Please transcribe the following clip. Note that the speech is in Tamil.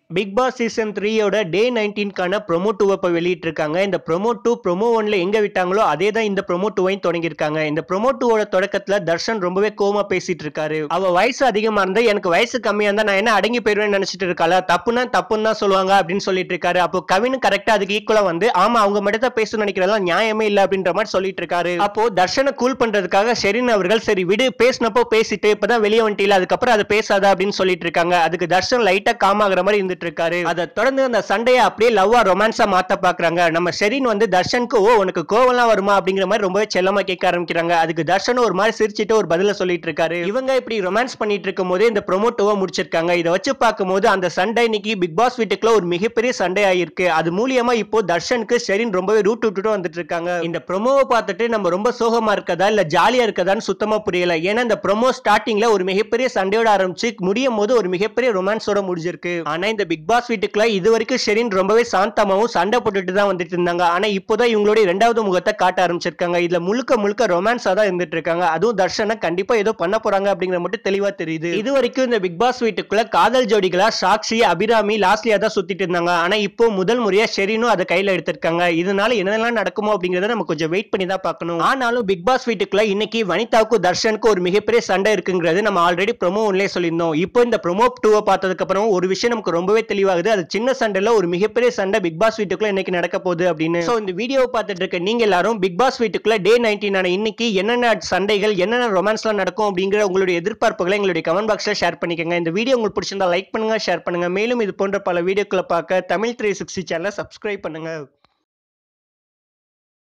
பிக் பாஸ் சீசன் த்ரீயோட டே நைன்டீன்கான ப்ரொமோ டூவை இப்போ வெளியிட்டிருக்காங்க இந்த ப்ரொமோ டூ ப்ரொமோ ஒன்ல எங்க விட்டாங்களோ அதே தான் இந்த ப்ரொமோ டூவையும் தொடங்கியிருக்காங்க இந்த ப்ரொமோ டூவோட தொடக்கத்துல தர்ஷன் ரொம்பவே கோமா பேசிட்டு இருக்காரு அவ வயசு அதிகமா இருந்தா எனக்கு வயசு கம்மியா இருந்தா நான் என்ன அடங்கி போயிருவேன்னு நினைச்சிட்டு இருக்காளா தப்புனா தப்புன்னு தான் சொல்லுவாங்க அப்படின்னு சொல்லிட்டு இருக்காரு அப்போ கவின் கரெக்டா அதுக்கு ஈக்குவலா வந்து ஆமா அவங்க மட்டும் தான் பேசணும்னு நினைக்கிறதெல்லாம் நியாயமே இல்ல அப்படின்ற மாதிரி சொல்லிட்டு இருக்காரு அப்போ தர்ஷனை கூல் பண்றதுக்காக ஷெரின் அவர்கள் சரி விடு பேசினப்போ பேசிட்டு இப்பதான் வெளியே வந்துட்டீல அதுக்கப்புறம் அதை பேசாத அப்படின்னு சொல்லிட்டு இருக்காங்க அதுக்கு தர்ஷன் லைட்டா காம் ஆகுற மாதிரி இருந்துட்டு இருக்காரு அதை தொடர்ந்து அந்த சண்டையை அப்படியே லவ்வா ரொமான்ஸா மாத்த பாக்குறாங்க நம்ம ஷெரின் வந்து தர்ஷனுக்கு ஓ உனக்கு கோவம்லாம் வருமா அப்படிங்கிற மாதிரி ரொம்பவே செல்லமா கேட்க ஆரம்பிக்கிறாங்க அதுக்கு தர்ஷன் ஒரு மாதிரி சிரிச்சிட்டு ஒரு பதில சொல்லிட்டு இருக்காரு இவங்க இப்படி ரொமான்ஸ் பண்ணிட்டு இருக்கும் போதே இந்த ப்ரொமோட்டோவை முடிச்சிருக்காங்க இதை வச்சு பார்க்கும்போது அந்த சண்டை இன்னைக்கு பிக் பாஸ் வீட்டுக்குள்ள ஒரு மிகப்பெரிய சண்டை ஆயிருக்கு அது மூலியமா இப்போ தர்ஷனுக்கு ஷெரின் ரொம்பவே ரூட் விட்டுட்டு வந்துட்டு இருக்காங்க இந்த ப்ரொமோவை பார்த்துட்டு நம்ம ரொம்ப சோகமா இருக்கதா இல்ல ஜாலியா இருக்கதான்னு சுத்தமா புரியல ஏன்னா இந்த ப்ரொமோ ஸ்டார்டிங்ல ஒரு மிகப்பெரிய சண்டையோட ஆரம்பிச்சு முடியும் போது ஒரு மிகப்பெரிய ரொமான்ஸோட முடிஞ்சிருக்கு ஆனா இந்த பிக் பாஸ் வீட்டுக்குள்ள இது வரைக்கும் ஷெரின் ரொம்பவே சாந்தமாவும் சண்டை போட்டுட்டு தான் வந்துட்டு இருந்தாங்க ஆனா இப்போதான் இவங்களுடைய ரெண்டாவது முகத்தை காட்ட ஆரம்பிச்சிருக்காங்க இதுல முழுக்க முழுக்க ரொமான்ஸா தான் இருந்துட்டு இருக்காங்க அதுவும் தர்ஷனை கண்டிப்பா ஏதோ பண்ண போறாங்க அப்படிங்கிற மட்டும் தெளிவா தெரியுது இது வரைக்கும் இந்த பிக் பாஸ் வீட்டுக்குள்ள காதல் ஜோடிகளா சாக்ஷி அபிராமி லாஸ்லியா தான் சுத்திட்டு இருந்தாங்க ஆனா இப்போ முதல் முறையா ஷெரினும் அதை கையில எடுத்திருக்காங்க இதனால என்னெல்லாம் நடக்குமோ அப்படிங்கறத நம்ம கொஞ்சம் வெயிட் பண்ணி தான் பார்க்கணும் ஆனாலும் பிக் பாஸ் வீட்டுக்குள்ள இன்னைக்கு வனிதாவுக்கும் தர்ஷனுக்கும் ஒரு மிகப்பெரிய சண்டை இருக்குங்கிறது நம்ம ஆல்ரெடி ப்ரோமோ ஒன்லயே சொல்லியிருந்தோம் இப்போ இந்த ப்ரோமோ டூவை பார்த்ததுக்கு அப்புறம் ஒரு விஷயம் நமக்கு ரொம்பவே தெளிவாகுது அது சின்ன சண்டையில ஒரு மிகப்பெரிய சண்டை பிக் பாஸ் வீட்டுக்குள்ள இன்னைக்கு நடக்க போகுது அப்படின்னு சோ இந்த வீடியோவை பார்த்துட்டு இருக்க நீங்க எல்லாரும் பிக் பாஸ் வீட்டுக்குள்ள டே நைன்டீன் ஆன இன்னைக்கு என்னென்ன சண்டைகள் என்னென்ன ரொமான்ஸ்லாம் நடக்கும் அப்படிங்கிற உங்களுடைய எதிர்பார்ப்புகளை எங்களுடைய கமெண்ட் பாக்ஸ்ல ஷேர் பண்ணிக்கோங்க இந்த வீடியோ உங்களுக்கு பிடிச்சிருந்தா லைக் பண்ணுங்க ஷேர் பண்ணுங்க மேலும் இது போன்ற பல வீடியோக்களை பார்க்க தமிழ் த்ரீ சிக்ஸ்டி சேனலை சப்ஸ்கிரைப் பண்ணுங்க